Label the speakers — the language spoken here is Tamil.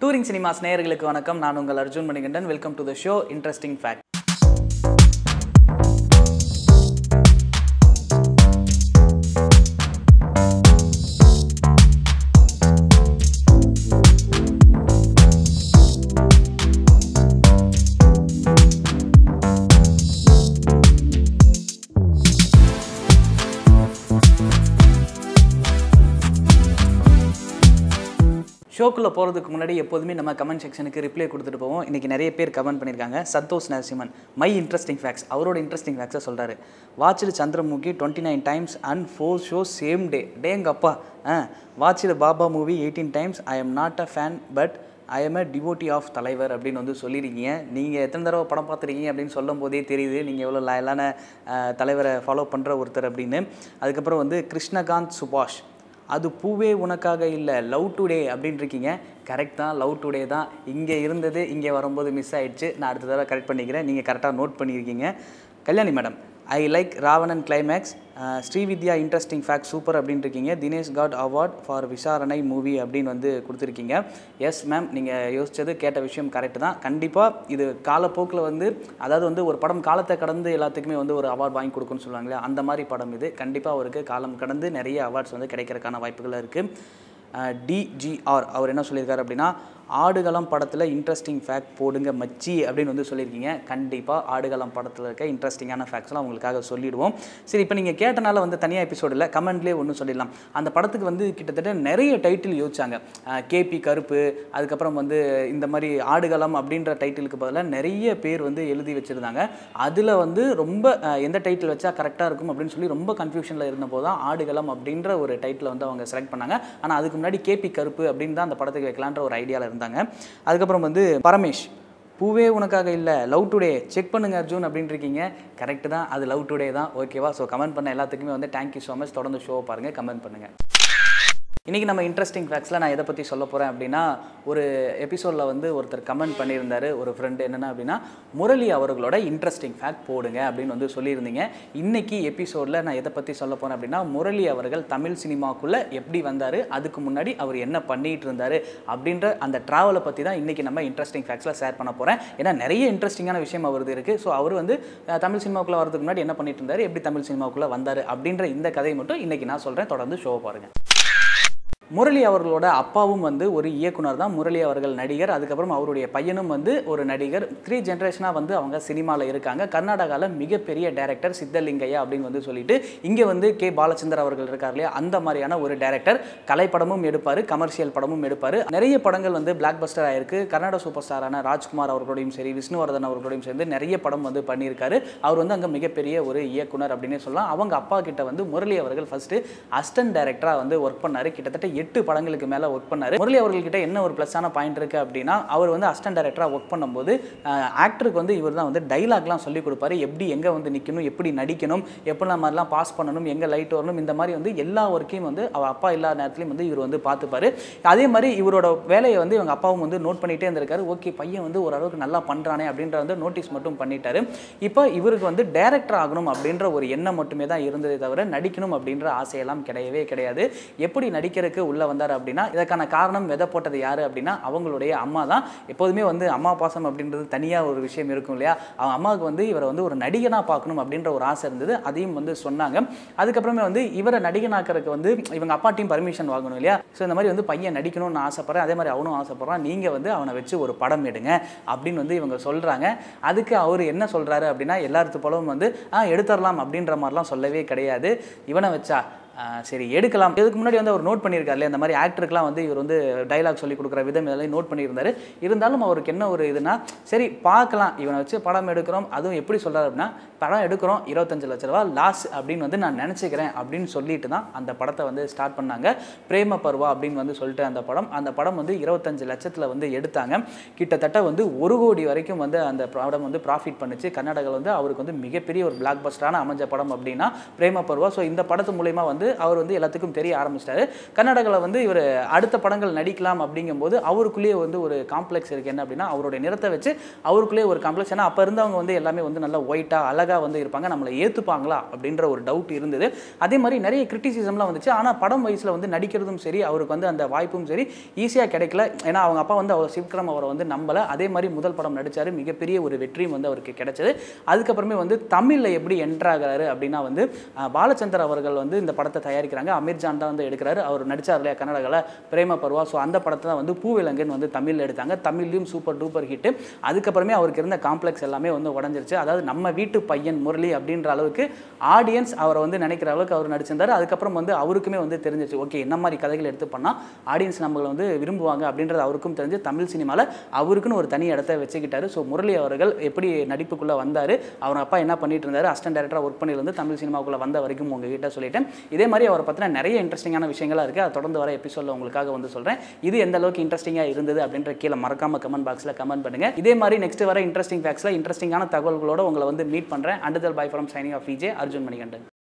Speaker 1: டூரிங் சினிமாஸ் நேயர்களுக்கு வணக்கம் நான் உங்கள் Arjun Manikandan welcome to the show interesting fact ஷோக்குள்ளே போகிறதுக்கு முன்னாடி எப்போதுமே நம்ம கமெண்ட் செக்ஷனுக்கு ரிப்ளை கொடுத்துட்டு போவோம் இன்றைக்கி நிறைய பேர் கமெண்ட் பண்ணியிருக்காங்க Santhosh Narasimhan my interesting facts அவரோட இன்ட்ரெஸ்டிங் ஃபேக்ட்ஸை சொல்கிறாரு வாட்சில் Chandramukhi twenty nine times and four show same day டேங்கப்பா ஆ வாட்சில் Baba movie eighteen times I am not a fan but I am a devotee of Thalaivar அப்படின்னு வந்து சொல்லியிருக்கீங்க நீங்கள் எத்தனை தடவை படம் பார்த்துருக்கீங்க அப்படின்னு சொல்லும் போதே தெரியுது நீங்கள் எவ்வளோ லாயலான அஹ், தலைவரை ஃபாலோ பண்ணுற ஒருத்தர் அப்படின்னு அதுக்கப்புறம் வந்து கிருஷ்ணகாந்த் சுபாஷ் அது பூவே உனக்காக இல்லை லவ் டுடே அப்படின்னு இருக்கீங்க கரெக்ட் தான் லவ் டுடே தான் இங்கே இருந்தது இங்கே வரும்போது மிஸ் ஆயிடுச்சு நான் அடுத்த தடவை கரெக்ட் பண்ணிக்கிறேன் நீங்கள் கரெக்டாக நோட் பண்ணியிருக்கீங்க Kalyani madam I like Raavanan climax Srividya interesting fact super அப்படின்னு இருக்கீங்க Dinesh got award for Visaranai movie அப்படின்னு வந்து கொடுத்துருக்கீங்க எஸ் மேம் நீங்கள் யோசிச்சது கேட்ட விஷயம் கரெக்டு தான் கண்டிப்பாக இது காலப்போக்கில் வந்து அதாவது வந்து ஒரு படம் காலத்தை கடந்து எல்லாத்துக்குமே வந்து ஒரு அவார்ட் வாங்கி கொடுக்குன்னு சொல்லுவாங்களே அந்த மாதிரி படம் இது கண்டிப்பாக அவருக்கு காலம் கடந்து நிறைய அவார்ட்ஸ் வந்து கிடைக்கிறதுக்கான வாய்ப்புகள் இருக்குது டிஜிஆர் அவர் என்ன சொல்லியிருக்காரு அப்படின்னா ஆடுகளம் படத்தில் இன்ட்ரெஸ்டிங் ஃபேக்ட் போடுங்க மச்சி அப்படின்னு வந்து சொல்லியிருக்கீங்க கண்டிப்பாக ஆடுகளம் படத்தில் இருக்க இன்ட்ரெஸ்டிங்கான ஃபேக்ட்ஸ்லாம் உங்களுக்காக சொல்லிடுவோம் சரி இப்போ நீங்கள் கேட்டனால வந்து தனியாக எபிசோடில் கமெண்ட்லேயே ஒன்று சொல்லிடலாம் அந்த படத்துக்கு வந்து கிட்டத்தட்ட நிறைய டைட்டில் யோசிச்சாங்க கேபி கருப்பு அதுக்கப்புறம் வந்து இந்த மாதிரி ஆடுகளம் அப்படின்ற டைட்டிலுக்கு பதிலாக நிறைய பேர் வந்து எழுதி வச்சுருந்தாங்க அதில் வந்து ரொம்ப அஹ், எந்த டைட்டில் வச்சா கரெக்டாக இருக்கும் அப்படின்னு சொல்லி ரொம்ப கன்ஃபியூஷனில் இருந்தபோது தான் ஆடுகளம் அப்படின்ற ஒரு டைட்டில் வந்து அவங்க செலக்ட் பண்ணாங்க ஆனால் அதுக்கு முன்னாடி கேபி கருப்பு அப்படின்னு தான் அந்த படத்துக்கு வைக்கலான்ற ஒரு ஐடியாவில் இருந்தாங்க அதுக்கப்புறம் வந்து பரமேஷ் பூவே உனக்காக இல்லை லவ் டுடே செக் பண்ணுங்க அர்ஜுன் அப்படின்னு இருக்கீங்க கரெக்டு தான் அது லவ் டுடே தான் ஓகேவா ஸோ கமெண்ட் பண்ண எல்லாத்துக்குமே வந்து தேங்க்யூ ஸோ மச் தொடர்ந்து ஷோ பாருங்கள் கமெண்ட் பண்ணுங்கள் இன்றைக்கி நம்ம இன்ட்ரெஸ்டிங் ஃபேக்ட்ஸில் நான் எதை பற்றி சொல்ல போகிறேன் அப்படின்னா ஒரு எபிசோடில் வந்து ஒருத்தர் கமெண்ட் பண்ணியிருந்தாரு ஒரு ஃப்ரெண்டு என்னென்ன அப்படின்னா முரளி அவர்களோட இன்ட்ரெஸ்டிங் ஃபேக்ட் போடுங்க அப்படின்னு வந்து சொல்லியிருந்தீங்க இன்றைக்கி எபிசோடில் நான் எதை பற்றி சொல்ல போகிறேன் அப்படின்னா முரளி அவர்கள் தமிழ் சினிமாக்குள்ளே எப்படி வந்தார் அதுக்கு முன்னாடி அவர் என்ன பண்ணிகிட்டு இருந்தார் அப்படின்ற அந்த ட்ராவலை பற்றி தான் இன்றைக்கி நம்ம இன்ட்ரெஸ்டிங் ஃபேக்ட்ஸில் ஷேர் பண்ண போகிறேன் ஏன்னா நிறைய இன்ட்ரெஸ்டிங்கான விஷயம் அவரது இருக்குது ஸோ அவர் வந்து அஹ், தமிழ் சினிமாக்குள்ளே வரதுக்கு முன்னாடி என்ன பண்ணிட்டு இருந்தார் எப்படி தமிழ் சினிமாக்குள்ளே வந்தார் அப்படின்ற இந்த கதையை மட்டும் இன்றைக்கி நான் சொல்கிறேன் தொடர்ந்து ஷோ பாருங்கள் முரளி அவர்களோட அப்பாவும் வந்து ஒரு இயக்குனர் தான் முரளி அவர்கள் நடிகர் அதுக்கப்புறம் அவருடைய பையனும் வந்து ஒரு நடிகர் த்ரீ ஜென்ரேஷனாக வந்து அவங்க சினிமாவில் இருக்காங்க கர்நாடகாவில் மிகப்பெரிய டைரக்டர் சித்தலிங்கையா அப்படின்னு வந்து சொல்லிட்டு இங்கே வந்து கே பாலச்சந்தர் அவர்கள் இருக்கார் இல்லையா அந்த மாதிரியான ஒரு டைரக்டர் கலைப்படமும் எடுப்பார் கமர்ஷியல் படமும் எடுப்பார் நிறைய படங்கள் வந்து பிளாக் பஸ்டர் ஆயிருக்கு கர்நாடக சூப்பர் ஸ்டாரான ராஜ்குமார் அவர்களோடையும் சரி விஷ்ணுவர்தன் அவர்களோடையும் சேர்ந்து நிறைய படம் வந்து பண்ணியிருக்காரு அவர் வந்து அங்கே மிகப்பெரிய ஒரு இயக்குனர் அப்படின்னே சொல்லலாம் அவங்க அப்பா கிட்ட வந்து முரளி அவர்கள் ஃபர்ஸ்ட் அசிஸ்டன்ட் டைரக்டராக வந்து ஒர்க் பண்ணாரு கிட்டத்தட்ட எட்டு படங்களுக்கு மேலே ஒர்க் பண்ணாரு முரளி அவர்கள்கிட்ட என்ன ஒரு ப்ளஸ்ஸான பாயிண்ட் இருக்கு அப்படின்னா அவர் வந்து அசிஸ்டன்ட் டைரக்டராக ஒர்க் பண்ணும்போது ஆக்டருக்கு வந்து இவர் தான் வந்து டைலாக்லாம் சொல்லி கொடுப்பாரு எப்படி எங்கே வந்து நிற்கணும் எப்படி நடிக்கணும் எப்படிலாம் மாதிரிலாம் பாஸ் பண்ணணும் எங்கே லைட் வரணும் இந்த மாதிரி வந்து எல்லா ஒர்க்கையும் வந்து அவர் அப்பா இல்லாத நேரத்துலையும் வந்து இவர் வந்து பார்த்துப்பாரு அதே மாதிரி இவரோட வேலையை வந்து இவங்க அப்பாவும் வந்து நோட் பண்ணிகிட்டே இருந்திருக்காரு ஓகே பையன் வந்து ஓரளவுக்கு நல்லா பண்ணுறானே அப்படின்ற வந்து நோட்டீஸ் மட்டும் பண்ணிட்டாரு இப்போ இவருக்கு வந்து டைரக்டர் ஆகணும் அப்படின்ற ஒரு எண்ணம் மட்டுமே தான் இருந்ததே தவிர நடிக்கணும் அப்படின்ற ஆசையெல்லாம் கிடையவே கிடையாது எப்படி நடிக்கிறதுக்கு உள்ளே வந்தார் அப்படின்னா இதற்கான காரணம் விதை போட்டது யார் அப்படின்னா அவங்களுடைய அம்மா தான் எப்போதுமே வந்து அம்மா பாசம் அப்படின்றது தனியாக ஒரு விஷயம் இருக்கும் இல்லையா அவங்க அம்மாவுக்கு வந்து இவரை வந்து ஒரு நடிகனாக பார்க்கணும் அப்படின்ற ஒரு ஆசை இருந்தது அதையும் வந்து சொன்னாங்க அதுக்கப்புறமே வந்து இவரை நடிகனாக்கிறதுக்கு வந்து இவங்க அப்பாட்டையும் பர்மிஷன் வாங்கணும் இல்லையா ஸோ இந்த மாதிரி வந்து பையன் நடிக்கணும்னு ஆசைப்படுறேன் அதே மாதிரி அவனும் ஆசைப்படுறான் நீங்கள் வந்து அவனை வச்சு ஒரு படம் எடுங்க அப்படின்னு வந்து இவங்க சொல்கிறாங்க அதுக்கு அவர் என்ன சொல்கிறாரு அப்படின்னா எல்லாத்து போலவும் வந்து ஆ எடுத்துடலாம் அப்படின்ற மாதிரிலாம் சொல்லவே கிடையாது இவனை வச்சா ஆ, சரி எடுக்கலாம் இதுக்கு முன்னாடி வந்து அவர் நோட் பண்ணியிருக்காரு இந்த மாதிரி ஆக்டருக்குலாம் வந்து இவர் வந்து டைலாக் சொல்லி கொடுக்குற விதம் இதெல்லாம் நோட் பண்ணியிருந்தாரு இருந்தாலும் அவருக்கு என்ன ஒரு இதுனா சரி பார்க்கலாம் இவனை வச்சு படம் எடுக்கிறோம் அதுவும் எப்படி சொல்கிறாரு அப்படின்னா படம் எடுக்கிறோம் இருபத்தஞ்சு லட்ச ரூபா லாஸ் அப்படின்னு வந்து நான் நினச்சிக்கிறேன் அப்படின்னு சொல்லிட்டு தான் அந்த படத்தை வந்து ஸ்டார்ட் பண்ணாங்க பிரேம பருவா அப்படின்னு வந்து சொல்லிட்டு அந்த படம் அந்த படம் வந்து இருபத்தஞ்சு லட்சத்தில் வந்து எடுத்தாங்க கிட்டத்தட்ட வந்து ஒரு கோடி வரைக்கும் வந்து அந்த படம் வந்து ப்ராஃபிட் பண்ணுச்சு கர்நாடகாவில் வந்து அவருக்கு வந்து மிகப்பெரிய ஒரு பிளாக் பஸ்டரான அமைஞ்ச படம் அப்படின்னா பிரேம பருவா ஸோ இந்த படத்து மூலயமா வந்து அவர் வந்து எல்லாத்துக்கும் தெரிய ஆரம்பிச்சிட்டாரு கர்நாடகாவில் வந்து இவர் அடுத்த படங்கள் நடிக்கலாம் அப்படிங்கும்போது அவருக்குள்ளேயே வந்து ஒரு காம்ப்ளெக்ஸ் இருக்குது என்ன அப்படின்னா அவருடைய நிறத்தை வச்சு அவருக்குள்ளேயே ஒரு காம்ப்ளெக்ஸ் ஏன்னா அப்போ இருந்தவங்க வந்து எல்லாமே வந்து நல்லா ஒயிட்டாக அழகாக வந்து இருப்பாங்க நம்மளை ஏற்றுப்பாங்களா அப்படின்ற ஒரு டவுட் இருந்தது அதே மாதிரி நிறைய கிரிட்டிசிசம்லாம் வந்துச்சு ஆனால் படம் வயசில் வந்து நடிக்கிறதும் சரி அவருக்கு வந்து அந்த வாய்ப்பும் சரி ஈஸியாக கிடைக்கல ஏன்னா அவங்க அப்பா வந்து அவர் சிவக்ரம் அவரை வந்து நம்பலை அதே மாதிரி முதல் படம் நடித்தார் மிகப்பெரிய ஒரு வெற்றியும் வந்து அவருக்கு கிடைச்சது அதுக்கப்புறமே வந்து தமிழில் எப்படி என்ட்ராகிறாரு அப்படின்னா வந்து அஹ், பாலச்சந்தர் அவர்கள் வந்து இந்த படத்தை தயாரிக்கிறாங்க அமீர் ஜான் தான் வந்து எடுக்கிறாரு அவர் நடிச்சார் இல்லையா கன்னடகாவில் பிரேம பருவா ஸோ அந்த படத்தை தான் வந்து பூவிலங்கன் வந்து தமிழில் எடுத்தாங்க தமிழ்லையும் சூப்பர் டூப்பர் ஹிட்டு அதுக்கப்புறமே அவருக்கு இருந்த காம்ப்ளெக்ஸ் எல்லாமே வந்து உடஞ்சிருச்சு அதாவது நம்ம வீட்டு பையன் முரளி அப்படின்ற அளவுக்கு ஆடியன்ஸ் அவரை வந்து நினைக்கிற அளவுக்கு அவர் நடிச்சிருந்தாரு அதுக்கப்புறம் வந்து அவருக்குமே வந்து தெரிஞ்சிச்சு ஓகே என்ன மாதிரி கதைகள் எடுத்து பண்ணால் ஆடியன்ஸ் நம்மளை வந்து விரும்புவாங்க அப்படின்றது அவருக்கும் தெரிஞ்சு தமிழ் சினிமாவில் அவருக்குன்னு ஒரு தனி இடத்த வச்சுக்கிட்டாரு ஸோ முரளி அவர்கள் எப்படி நடிப்புக்குள்ளே வந்தார் அவர் அப்பா என்ன பண்ணிட்டு இருந்தாரு அசிஸ்டன்ட் டேரக்டராக ஒர்க் பண்ணியிருந்து தமிழ் சினிமாவுக்குள்ளே வந்த வரைக்கும் உங்ககிட்ட சொல்லிட்டேன் இதே மாதிரி அவரை பற்றின நிறைய இன்ட்ரெஸ்டிங்கான விஷயங்களாக இருக்குது அதை தொடர்ந்து வர எபிசோடில் உங்களுக்காக வந்து சொல்கிறேன் இது எந்த அளவுக்கு இன்ட்ரெஸ்டிங்காக இருந்தது அப்படின்ற கீழே மறக்காம கமெண்ட் பாக்ஸில் கமெண்ட் பண்ணுங்கள் இதே மாதிரி நெக்ஸ்ட் வர இன்ட்ரெஸ்டிங் ஃபேக்ஸில் இன்ட்ரெஸ்டிங்கான தகவல்களோட உங்களை வந்து மீட் பண்ணுறேன் and bye from signing off VJ Arjun Manikandan